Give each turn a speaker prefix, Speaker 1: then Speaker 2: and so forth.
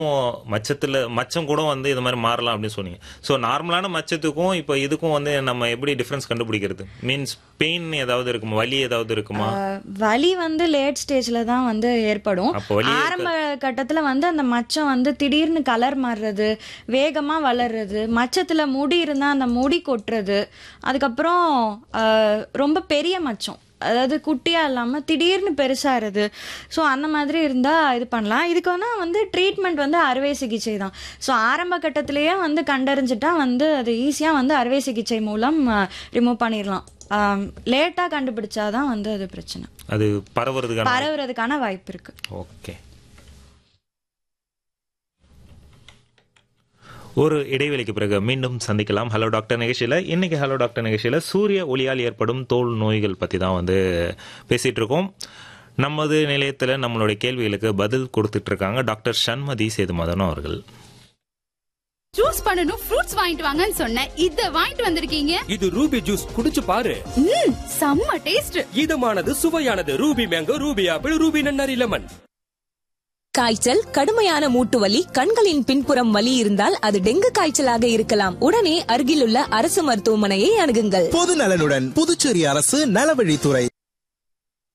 Speaker 1: மச்சத்துல மச்சம் கூட வந்து இது மாதிரி மாறலாம் அப்படின்னு சொன்னீங்க ஸோ நார்மலான மச்சத்துக்கும் இப்போ இதுக்கும் வந்து நம்ம எப்படி டிஃபரன்ஸ் கண்டுபிடிக்கிறது மீன்ஸ் பெயின் ஏதாவது இருக்குமா வலி ஏதாவது இருக்குமா
Speaker 2: அஹ், வலி வந்து லேட் ஸ்டேஜ்ல தான் வந்து ஏற்படும்
Speaker 1: அப்போ வலி
Speaker 2: ஆரம்ப கட்டத்துல வந்து அந்த மச்சம் வந்து திடீர்னு கலர் மாறுறது வேகமா வளர்றது மச்சத்துல முடி இருந்தா அந்த முடி கொட்டுறது அதுக்கப்புறம் அஹ், ரொம்ப பெரிய மச்சம் அதாவது குட்டியா இல்லாம திடீர்னு பெருசாகிறது ஸோ அந்த மாதிரி இருந்தா இது பண்ணலாம் இதுக்கு வேணா வந்து ட்ரீட்மெண்ட் வந்து அறுவை சிகிச்சை தான் ஸோ ஆரம்ப கட்டத்திலேயே வந்து கண்டறிஞ்சிட்டா வந்து அது ஈஸியாக வந்து அறுவை சிகிச்சை மூலம் ரிமூவ் பண்ணிடலாம் லேட்டாக கண்டுபிடிச்சாதான் வந்து அது பிரச்சனை
Speaker 1: அது பரவுறதுக்கான
Speaker 2: பரவுறதுக்கான வாய்ப்பு இருக்கு
Speaker 1: ஓகே ஒரு இடைவெளிக்கு பிறகு மீண்டும் சந்திக்கலாம் ஹலோ டாக்டர் நிகழ்ச்சியில் இன்னைக்கு ஹலோ டாக்டர் நிகழ்ச்சியில் சூரிய ஒளியால் ஏற்படும் தோல் நோய்கள் பற்றி தான் வந்து பேசிட்டு இருக்கோம் நமது நிலையத்தில் நம்மளுடைய கேள்விகளுக்கு பதில் கொடுத்துட்டு இருக்காங்க டாக்டர் சண்மதி சேதுமாதன் அவர்கள்
Speaker 3: ஜூஸ் பண்ணனும் ஃப்ரூட்ஸ் வாங்கிட்டு வாங்கன்னு சொன்னேன் இத வாங்கிட்டு வந்திருக்கீங்க
Speaker 4: இது ரூபி ஜூஸ் குடிச்சு பாரு
Speaker 3: ம் செம்ம டேஸ்ட்
Speaker 4: இதமானது சுவையானது Ruby mango Ruby apple Ruby நன்னாரி லெமன்
Speaker 5: காய்ச்சல் கடுமையான மூட்டு வலி கண்களின் பின்புறம் வலி இருந்தால் அது டெங்கு காய்ச்சலாக இருக்கலாம் உடனே அருகிலுள்ள அரசு மருத்துவமனையை அணுகுங்கள்
Speaker 6: பொது நலனுடன் புதுச்சேரி அரசு நலவழித்துறை